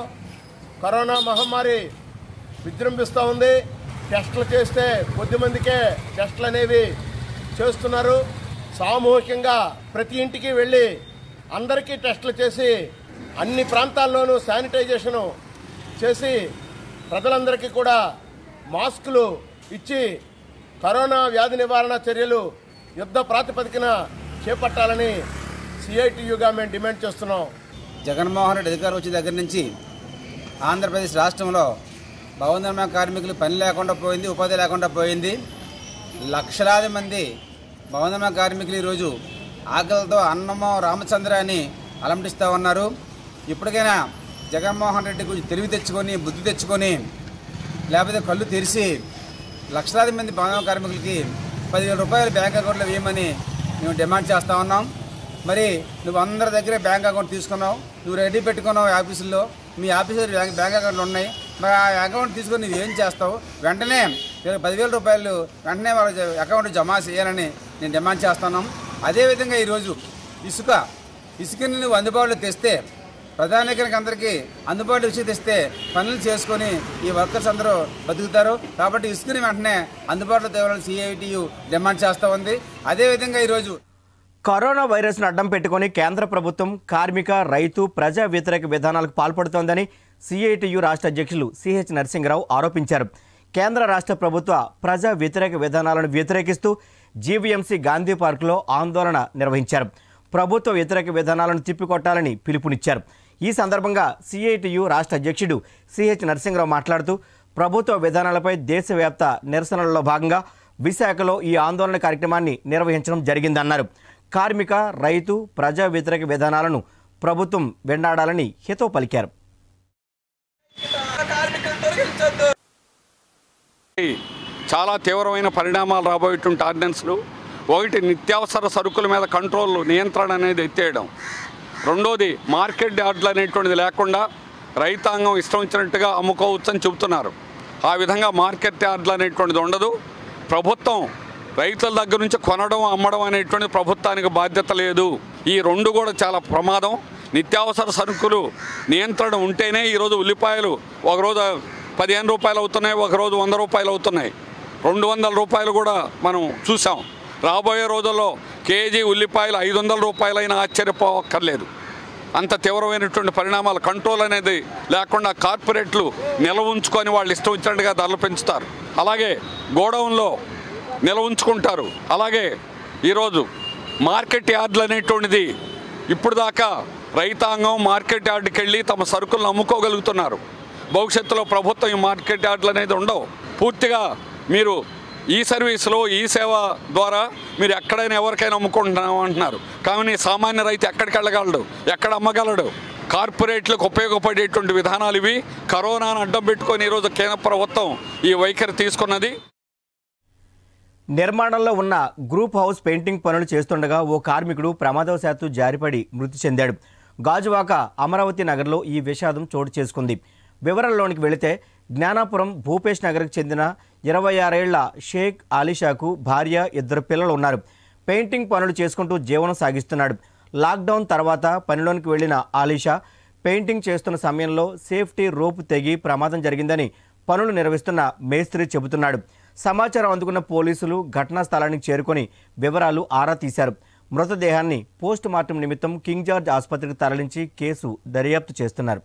Speaker 10: కరోనా మహమ్మారి విజృంభిస్తూ ఉంది టెస్టులు చేస్తే కొద్దిమందికే టెస్టులు అనేవి చేస్తున్నారు సామూహికంగా ప్రతి ఇంటికి వెళ్ళి అందరికీ టెస్టులు చేసి అన్ని ప్రాంతాల్లోనూ శానిటైజేషను చేసి ప్రజలందరికీ కూడా మాస్కులు ఇచ్చి కరోనా వ్యాధి నివారణ చర్యలు యుద్ధ ప్రాతిపదికన చేపట్టాలని సిఐటియుగా మేము డిమాండ్ చేస్తున్నాం
Speaker 11: జగన్మోహన్ రెడ్డి అధికారం వచ్చిన దగ్గర నుంచి ఆంధ్రప్రదేశ్ రాష్ట్రంలో భవన నిర్మాణ కార్మికులు పని లేకుండా పోయింది ఉపాధి లేకుండా పోయింది లక్షలాది మంది భవన నిర్మాణ కార్మికులు ఈరోజు ఆకలితో అన్నమో రామచంద్ర అని అలంటిస్తూ ఉన్నారు ఇప్పటికైనా జగన్మోహన్ రెడ్డి కొంచెం తెలివి తెచ్చుకొని బుద్ధి తెచ్చుకొని లేకపోతే కళ్ళు తెరిచి లక్షలాది మంది భవన కార్మికులకి పదివేల రూపాయలు బ్యాంక్ అకౌంట్లో వేయమని మేము డిమాండ్ చేస్తూ ఉన్నాం మరి నువ్వు అందరి దగ్గర బ్యాంక్ అకౌంట్ తీసుకున్నావు నువ్వు రెడీ పెట్టుకున్నావు ఆఫీసుల్లో మీ ఆఫీసులో బ్యాంక్ బ్యాంక్ అకౌంట్లు ఉన్నాయి మరి ఆ అకౌంట్ తీసుకొని నువ్వు ఏం చేస్తావు వెంటనే వీళ్ళకి పదివేల రూపాయలు వెంటనే వాళ్ళ జ- అకౌంట్ జమ చేయాలని నేను డిమాండ్ చేస్తున్నాం అదేవిధంగా ఈరోజు ఇసుక ఇసుకని నువ్వు అందుబాటులో తెస్తే ప్రధానికానికి అందరికీ అందుబాటులో ఇసుక తెస్తే పనులు చేసుకొని ఈ వర్కర్స్ అందరూ బతుకుతారు కాబట్టి ఇసుకని వెంటనే అందుబాటులో తేవాలని సిఐటియు డిమాండ్ చేస్తూ ఉంది అదేవిధంగా ఈరోజు
Speaker 1: కరోనా వైరస్ను అడ్డం పెట్టుకొని కేంద్ర ప్రభుత్వం కార్మిక రైతు ప్రజా వ్యతిరేక విధానాలకు పాల్పడుతోందని సిఐటియు రాష్ట్ర అధ్యక్షులు సిహెచ్ నరసింహరావు ఆరోపించారు కేంద్ర రాష్ట్ర ప్రభుత్వ ప్రజా వ్యతిరేక విధానాలను వ్యతిరేకిస్తూ జీవీఎంసీ గాంధీ పార్కులో ఆందోళన నిర్వహించారు ప్రభుత్వ వ్యతిరేక విధానాలను తిప్పికొట్టాలని పిలుపునిచ్చారు ఈ సందర్భంగా సిఐటియు రాష్ట్ర అధ్యక్షుడు సిహెచ్ నరసింహరావు మాట్లాడుతూ ప్రభుత్వ విధానాలపై దేశవ్యాప్త నిరసనలలో భాగంగా విశాఖలో ఈ ఆందోళన కార్యక్రమాన్ని నిర్వహించడం జరిగిందన్నారు కార్మిక రైతు ప్రజా వ్యతిరేక విధానాలను ప్రభుత్వం వెండాడాలని హితవు పలికారు
Speaker 12: చాలా తీవ్రమైన పరిణామాలు రాబోయేటువంటి ఆర్డినెన్స్లు ఒకటి నిత్యావసర సరుకుల మీద కంట్రోల్ నియంత్రణ అనేది ఎత్తేయడం రెండోది మార్కెట్ యార్డ్లు అనేటువంటిది లేకుండా రైతాంగం ఇష్టం వచ్చినట్టుగా అమ్ముకోవచ్చు అని చెబుతున్నారు ఆ విధంగా మార్కెట్ యార్డ్లు అనేటువంటిది ఉండదు ప్రభుత్వం రైతుల దగ్గర నుంచి కొనడం అమ్మడం అనేటువంటి ప్రభుత్వానికి బాధ్యత లేదు ఈ రెండు కూడా చాలా ప్రమాదం నిత్యావసర సరుకులు నియంత్రణ ఉంటేనే ఈరోజు ఉల్లిపాయలు ఒకరోజు పదిహేను రూపాయలు అవుతున్నాయి ఒకరోజు వంద రూపాయలు అవుతున్నాయి రెండు వందల రూపాయలు కూడా మనం చూసాం రాబోయే రోజుల్లో కేజీ ఉల్లిపాయలు ఐదు వందల రూపాయలైనా ఆశ్చర్యపోక్కర్లేదు అంత తీవ్రమైనటువంటి పరిణామాలు కంట్రోల్ అనేది లేకుండా కార్పొరేట్లు నిల్వ ఉంచుకొని వాళ్ళు ఇష్టం వచ్చినట్టుగా ధరలు పెంచుతారు అలాగే గోడౌన్లో నిల్వ ఉంచుకుంటారు అలాగే ఈరోజు మార్కెట్ యార్డులు అనేటువంటిది ఇప్పుడు దాకా రైతాంగం మార్కెట్ యార్డుకి వెళ్ళి తమ సరుకులను అమ్ముకోగలుగుతున్నారు భవిష్యత్తులో ప్రభుత్వం ఈ మార్కెట్ యార్డులు అనేది ఉండవు పూర్తిగా మీరు ఈ సర్వీసులో ఈ సేవ ద్వారా మీరు ఎక్కడైనా ఎవరికైనా అమ్ముకుంటున్నాం అంటున్నారు కానీ సామాన్య రైతు ఎక్కడికి వెళ్ళగలడు ఎక్కడ అమ్మగలడు కార్పొరేట్లకు ఉపయోగపడేటువంటి విధానాలు ఇవి కరోనాను అడ్డం పెట్టుకొని ఈరోజు కేంద్ర ప్రభుత్వం ఈ వైఖరి తీసుకున్నది
Speaker 1: నిర్మాణంలో ఉన్న గ్రూప్ హౌస్ పెయింటింగ్ పనులు చేస్తుండగా ఓ కార్మికుడు ప్రమాదవశాత్తు జారిపడి మృతి చెందాడు గాజువాక అమరావతి నగర్లో ఈ విషాదం చోటు చేసుకుంది వివరాల్లోనికి వెళితే జ్ఞానాపురం భూపేష్ నగర్కు చెందిన ఇరవై ఆరేళ్ల షేక్ ఆలిషాకు భార్య ఇద్దరు పిల్లలు ఉన్నారు పెయింటింగ్ పనులు చేసుకుంటూ జీవనం సాగిస్తున్నాడు లాక్డౌన్ తర్వాత పనిలోనికి వెళ్లిన ఆలిషా పెయింటింగ్ చేస్తున్న సమయంలో సేఫ్టీ రోప్ తెగి ప్రమాదం జరిగిందని పనులు నిర్వహిస్తున్న మేస్త్రి చెబుతున్నాడు సమాచారం అందుకున్న పోలీసులు ఘటనా స్థలానికి చేరుకొని వివరాలు ఆరా తీశారు మృతదేహాన్ని పోస్ట్ మార్టం నిమిత్తం కింగ్ జార్జ్ ఆసుపత్రికి తరలించి కేసు దర్యాప్తు చేస్తున్నారు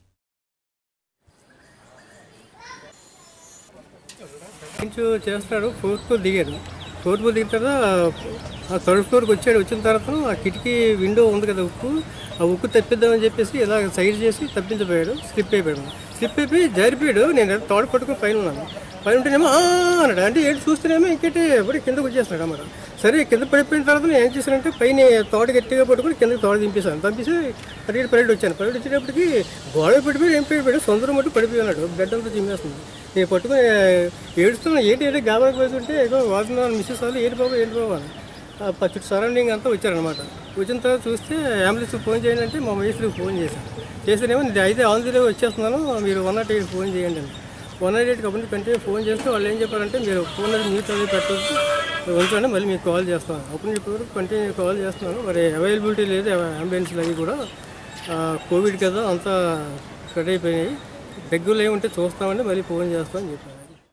Speaker 13: కొంచెం చేస్తున్నాడు ఫోర్త్ ఫ్లోర్ దిగాడు ఫోర్త్ ఫ్లోర్ దిగిన తర్వాత ఆ థర్డ్ ఫ్లోర్కి వచ్చాడు వచ్చిన తర్వాత ఆ కిటికీ విండో ఉంది కదా ఉక్కు ఆ ఉక్కు తప్పిద్దామని చెప్పేసి ఇలా సైడ్ చేసి తప్పించబోయాడు స్లిప్ అయిపోయాడు స్లిప్ అయిపోయి జారిపోయాడు నేను తోడ పట్టుకుని పైన ఉన్నాను పైన ఉంటేనేమో "ఆ" అన్నాడు అంటే ఏంటి చూస్తేనేమో ఇంకేంటి ఎప్పుడు కిందకు వచ్చేస్తున్నాడు అన్నమాట సరే కింద పడిపోయిన తర్వాత నేను ఏం చేశానంటే పైన తోట గట్టిగా పట్టుకుని కిందకి తోట దింపేశాను దింపేసి పరిగెడి పరిగెడి వచ్చాను పరిగెడి వచ్చేటప్పటికి గోడ పడిపోయి ఏం పడిపోయాడు సొందరం మట్టు పడిపోయి ఉన్నాడు బెడ్ అంతా చిమ్మేస్తుంది నేను పట్టుకుని ఏడుస్తున్నా ఏంటి ఏంటి గాబరాకు పోతుంటే ఏదో వాడుతున్నాను మిస్సెస్ వాళ్ళు ఏంటి బాబు ఏంటి బాబు అని ఆ పచ్చడి సరౌండింగ్ అంతా వచ్చారనమాట వచ్చిన తర్వాత చూస్తే అంబులెన్స్కి ఫోన్ చేయండి అంటే మా మేస్త్రికి ఫోన్ చేశాను చేస్తేనేమో నేను అయితే ఆంధ్రలో వచ్చేస్తున్నాను మీరు వన్ నాట్ ఎయిట్ ఫోన్ చేయండి అని వన్ నాట్ ఎయిట్ కంపెనీ కంటే ఫోన్ చేస్తే వాళ్ళు ఏం చెప్పారంటే మీరు ఫోన్ అది మ్యూట్ అది పెట్టవచ్చు ఉంచండి మళ్ళీ మీకు కాల్ చేస్తాను అప్పుడు ఇప్పుడు కంటిన్యూ కాల్ చేస్తున్నాను మరి అవైలబిలిటీ లేదు అంబులెన్స్లు అవి కూడా ఆ, కోవిడ్ కదా అంతా కట్ అయిపోయినాయి దగ్గరలో ఏముంటే చూస్తామండి మళ్ళీ ఫోన్ చేస్తామని చెప్పాను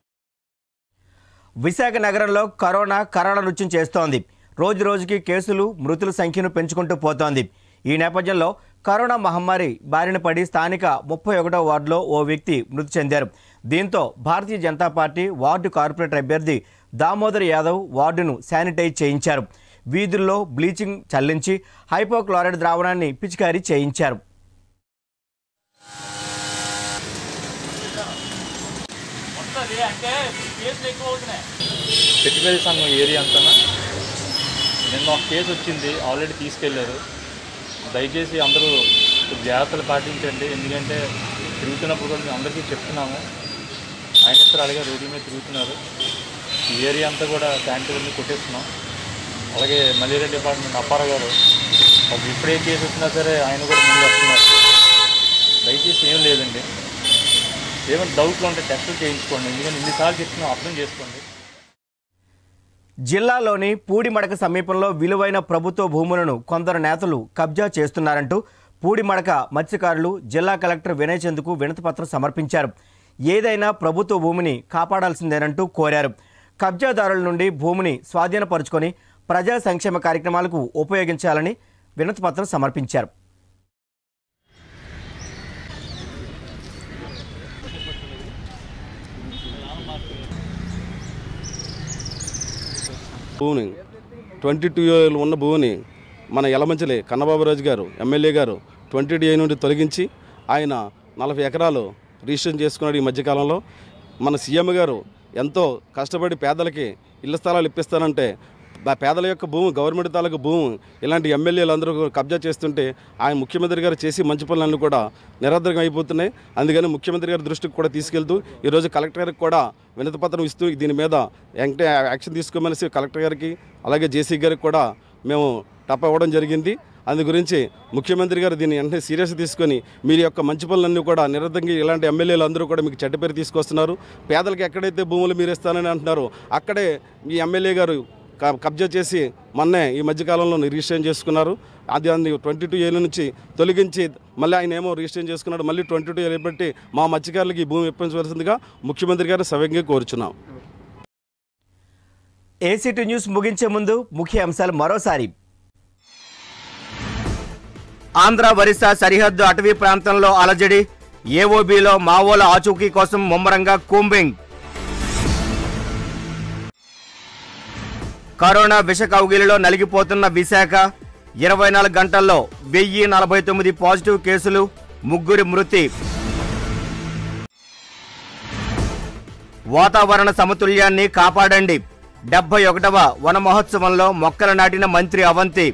Speaker 1: విశాఖ నగరంలో కరోనా కరాళ నృత్యం చేస్తోంది రోజు రోజుకి కేసులు మృతుల సంఖ్యను పెంచుకుంటూ పోతోంది ఈ నేపథ్యంలో కరోనా మహమ్మారి బారిన పడి స్థానిక ముప్పై ఒకటో వార్డులో ఓ వ్యక్తి మృతి చెందారు దీంతో Bharatiya Janata party ward corporator అభ్యర్థి దామోదర్ యాదవ్ వార్డును శానిటైజ్ చేయించారు వీధుల్లో బ్లీచింగ్ చల్లించి హైపోక్లోరైడ్ ద్రావణాన్ని పిచికారీ చేయించారు
Speaker 14: పెట్టుబడి సంఘం ఏరియా అంతా నిన్న ఒక కేసు వచ్చింది ఆల్రెడీ తీసుకెళ్లారు దయచేసి అందరూ కొద్ది జాగ్రత్తలు పాటించండి ఎందుకంటే తిరుగుతున్నప్పుడు కూడా మేము అందరికీ చెప్తున్నాము ఆయన ఇద్దరు అలాగే రోడ్ల మీద తిరుగుతున్నారు ఈ ఏరియా అంతా కూడా శానిటైజర్ని కొట్టేస్తున్నాం అలాగే మలేరియా డిపార్ట్మెంట్ అప్పారా గారు ఒక ఇప్పుడే కేసు వచ్చినా సరే ఆయన కూడా ముందు వస్తున్నారు దయచేసి ఏం లేదండి ఏమైనా డౌట్లు ఉంటే టెస్టులు చేయించుకోండి ఎందుకంటే ఇన్నిసార్లు చెప్తున్నాం అర్థం చేసుకోండి
Speaker 1: జిల్లాలోని పూడిమడక సమీపంలో విలువైన ప్రభుత్వ భూములను కొందరు నేతలు కబ్జా చేస్తున్నారంటూ పూడిమడక మత్స్యకారులు జిల్లా కలెక్టర్ వినయ్ చంద్కు వినతిపత్రం సమర్పించారు ఏదైనా ప్రభుత్వ భూమిని కాపాడాల్సిందేనంటూ కోరారు కబ్జాదారుల నుండి భూమిని స్వాధీనపరుచుకొని ప్రజా సంక్షేమ కార్యక్రమాలకు ఉపయోగించాలని వినతిపత్రం సమర్పించారు
Speaker 15: భూమిని ట్వంటీ టూ ఇయర్లు ఉన్న భూమిని మన యలమంచిలి కన్నబాబురాజు గారు ఎమ్మెల్యే గారు ట్వంటీ టూ నుండి తొలగించి ఆయన నలభై ఎకరాలు రిజిస్ట్రేషన్ చేసుకున్నాడు ఈ మధ్యకాలంలో మన సీఎం గారు ఎంతో కష్టపడి పేదలకి ఇళ్ల స్థలాలు ఇప్పిస్తానంటే ఆ పేదల యొక్క భూమి గవర్నమెంట్ తాలూకు భూమి ఇలాంటి ఎమ్మెల్యేలు అందరూ కబ్జా చేస్తుంటే ఆయన ముఖ్యమంత్రి గారు చేసి మంచి పనులన్నీ కూడా నిరర్ధకం అయిపోతున్నాయి అందుకని ముఖ్యమంత్రి గారి దృష్టికి కూడా తీసుకెళ్తూ ఈరోజు కలెక్టర్ గారికి కూడా వినతి పత్రం ఇస్తూ దీని మీద వెంటనే యాక్షన్ తీసుకోమనేసి కలెక్టర్ గారికి అలాగే జేసీ గారికి కూడా మేము టప్ ఇవ్వడం జరిగింది అందు గురించి ముఖ్యమంత్రి గారు దీన్ని వెంటనే సీరియస్ తీసుకొని మీరు యొక్క మంచి పనులన్నీ కూడా నిరర్ధంగా ఇలాంటి ఎమ్మెల్యేలు అందరూ కూడా మీకు చెడ్డ పేరు తీసుకొస్తున్నారు పేదలకు ఎక్కడైతే భూములు మీరు ఇస్తానని అంటున్నారో అక్కడే మీ ఎమ్మెల్యే గారు క- కబ్జా చేసి మొన్నే ఈ మధ్యకాలంలో రిజిస్ట్రేషన్ చేసుకున్నారు అది దాన్ని ట్వంటీ టూ ఏళ్ళ నుంచి తొలగించి మళ్ళీ ఆయన ఏమో రిజిస్ట్రేషన్ చేసుకున్నాడు మళ్ళీ ట్వంటీ టూ ఏళ్ళు బట్టి మా మత్స్యకారులకి ఈ భూమి ఇప్పించవలసిందిగా ముఖ్యమంత్రి గారు సవ్యంగా కోరుచున్నాం
Speaker 1: ఏసీటీ న్యూస్ ముగించే ముందు ముఖ్య అంశాలు మరోసారి ఆంధ్ర ఒరిస్సా సరిహద్దు అటవీ ప్రాంతంలో అలజడి ఏఓబీలో మావోల ఆచూకీ కోసం ముమ్మరంగా కూంబింగ్ కరోనా విష కౌగిలిలో నలిగిపోతున్న విశాఖ ఇరవై నాలుగు గంటల్లో వెయ్యి నలభై తొమ్మిది పాజిటివ్ కేసులు ముగ్గురి మృతి వాతావరణ సమతుల్యాన్ని కాపాడండి డెబ్బై ఒకటవ వన మహోత్సవంలో మొక్కలు నాటిన మంత్రి అవంతి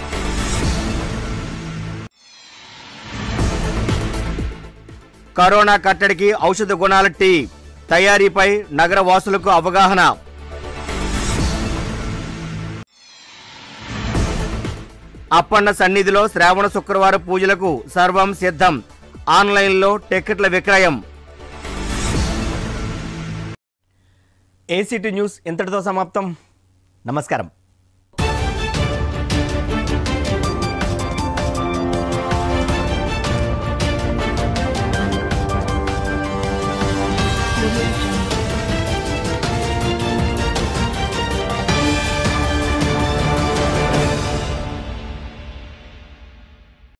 Speaker 1: కరోనా కట్టడికి ఔషధ గుణాల టీ తయారీపై నగర వాసులకు అవగాహన అప్పన్న సన్నిధిలో శ్రావణ శుక్రవారం పూజలకు సర్వం సిద్ధం ఆన్లైన్లో టికెట్ల విక్రయం ఏసీటీ న్యూస్ ఇంతటితో సమాప్తం నమస్కారం
Speaker 16: Thank you.